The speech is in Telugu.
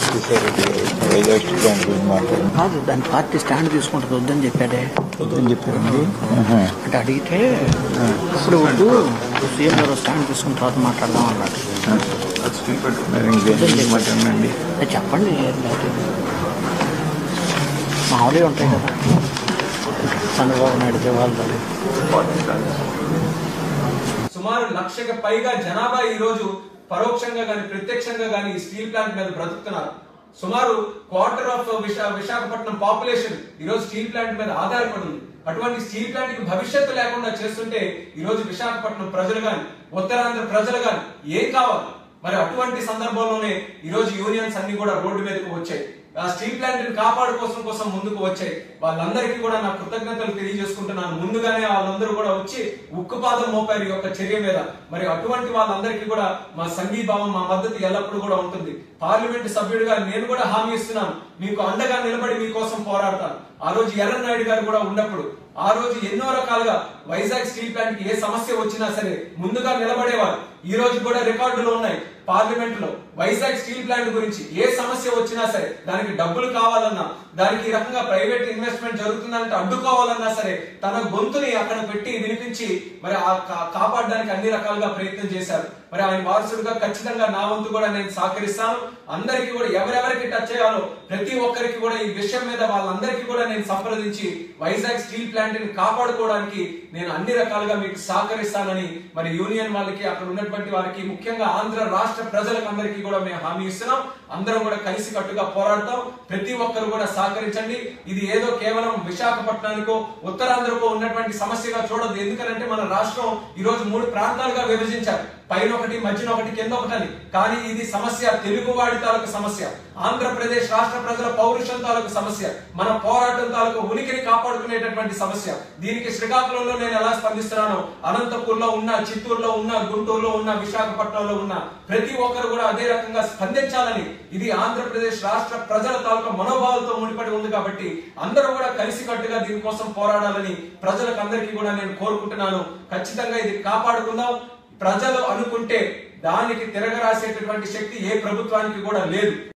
సత్యసాయి వైజాగ్ స్టీల్ ప్లాంట్ గురించి మాట్లాడండి కాదు దాని పార్టీ స్టాండ్ తీసుకుంటుంది వద్దని చెప్పాడే ఏం చెప్పారండి ఆహా. అంటే అడిగితే ఇప్పుడు వద్దు సీఎం గారు స్టాండ్ తీసుకున్న తర్వాత మాట్లాడదాం అన్నాడు మరి ఇంకేం మాట్లాడండి అది చెప్పండి ఏం లేదు. మామూలుగా ఉంటాయి కదా చంద్రబాబు నాయుడు వాళ్ళు సుమారు లక్షకి పైగా జనాభా ఈ రోజు పరోక్షంగా గాని ప్రత్యక్షంగా గాని ఈ స్టీల్ ప్లాంట్ మీద బ్రతుకుతున్నారు సుమారు క్వార్టర్ ఆఫ్ విశా విశాఖపట్నం పాపులేషన్ ఈ రోజు స్టీల్ ప్లాంట్ మీద ఆధారపడి ఉంది అటువంటి స్టీల్ ప్లాంట్ కి భవిష్యత్తు లేకుండా చేస్తుంటే ఈ రోజు విశాఖపట్నం ప్రజలు గాని ఉత్తరాంధ్ర ప్రజలు గాని ఏం కావాలి మరి అటువంటి సందర్భంలోనే ఈ రోజు యూనియన్స్ అన్ని కూడా రోడ్డు మీదకు వచ్చాయి ఆ స్టీల్ ప్లాంట్ ని కాపాడుకోసం కోసం ముందుకు వచ్చాయి వాళ్ళందరికీ కూడా నా కృతజ్ఞతలు తెలియజేసుకుంటున్నాను ముందుగానే వాళ్ళందరూ కూడా వచ్చి ఉక్కుపాదం మోపారు ఈ యొక్క చర్య మీద మరి అటువంటి వాళ్ళందరికీ కూడా మా సంఘీభావం మా మద్దతు ఎల్లప్పుడూ కూడా ఉంటుంది పార్లమెంట్ సభ్యుడిగా నేను కూడా హామీ ఇస్తున్నాను మీకు అండగా నిలబడి మీకోసం పోరాడతాను ఆ రోజు ఎర్రన్ నాయుడు గారు కూడా ఉన్నప్పుడు ఆ రోజు ఎన్నో రకాలుగా వైజాగ్ స్టీల్ ప్లాంట్ కి ఏ సమస్య వచ్చినా సరే ముందుగా నిలబడేవారు ఈ రోజు కూడా రికార్డులు ఉన్నాయి పార్లమెంట్ లో వైజాగ్ స్టీల్ ప్లాంట్ గురించి ఏ సమస్య వచ్చినా సరే దానికి డబ్బులు కావాలన్నా దానికి ఈ రకంగా ప్రైవేట్ ఇన్వెస్ట్మెంట్ జరుగుతుందంటే అడ్డుకోవాలన్నా సరే తన గొంతుని అక్కడ పెట్టి వినిపించి మరి ఆ కా- కాపాడడానికి అన్ని రకాలుగా ప్రయత్నం చేశారు మరి ఆయన వారసుడుగా ఖచ్చితంగా నా వంతు కూడా నేను సహకరిస్తాను అందరికీ కూడా ఎవరెవరికి టచ్ చేయాలో ప్రతి ఒక్కరికి కూడా ఈ విషయం మీద వాళ్ళందరికీ కూడా నేను సంప్రదించి వైజాగ్ స్టీల్ ప్లాంట్ ని కాపాడుకోవడానికి నేను అన్ని రకాలుగా మీకు సహకరిస్తానని మరి యూనియన్ వాళ్ళకి అక్కడ ఉన్నటువంటి వారికి ముఖ్యంగా ఆంధ్ర రాష్ట్ర ప్రజలకు అందరికీ కూడా మేము హామీ ఇస్తున్నాం అందరం కూడా కలిసి కట్టుగా పోరాడతాం ప్రతి ఒక్కరు కూడా సహకరించండి ఇది ఏదో కేవలం విశాఖపట్నానికో ఉత్తరాంధ్రకో ఉన్నటువంటి సమస్యగా చూడదు ఎందుకంటే మన రాష్ట్రం ఈ రోజు మూడు ప్రాంతాలుగా విభజించారు పైన ఒకటి మధ్యన ఒకటి కింద ఒకటని కానీ ఇది సమస్య తెలుగు వాడి తాలూకు సమస్య ఆంధ్రప్రదేశ్ రాష్ట్ర ప్రజల పౌరుషం తాలూకు సమస్య మన పోరాటం తాలూకు ఉనికిని కాపాడుకునేటటువంటి సమస్య దీనికి శ్రీకాకుళంలో నేను ఎలా స్పందిస్తున్నానో అనంతపూర్లో ఉన్న చిత్తూరులో ఉన్న గుంటూరులో ఉన్న విశాఖపట్నంలో ఉన్న ప్రతి ఒక్కరు కూడా అదే రకంగా స్పందించాలని ఇది ఆంధ్రప్రదేశ్ రాష్ట్ర ప్రజల తాలూకు మనోభావాలతో ముడిపడి ఉంది కాబట్టి అందరూ కూడా కలిసికట్టుగా దీనికోసం పోరాడాలని ప్రజలకు అందరికీ కూడా నేను కోరుకుంటున్నాను ఖచ్చితంగా ఇది కాపాడుకుందాం ప్రజలు అనుకుంటే దానికి తిరగరాసేటటువంటి శక్తి ఏ ప్రభుత్వానికి కూడా లేదు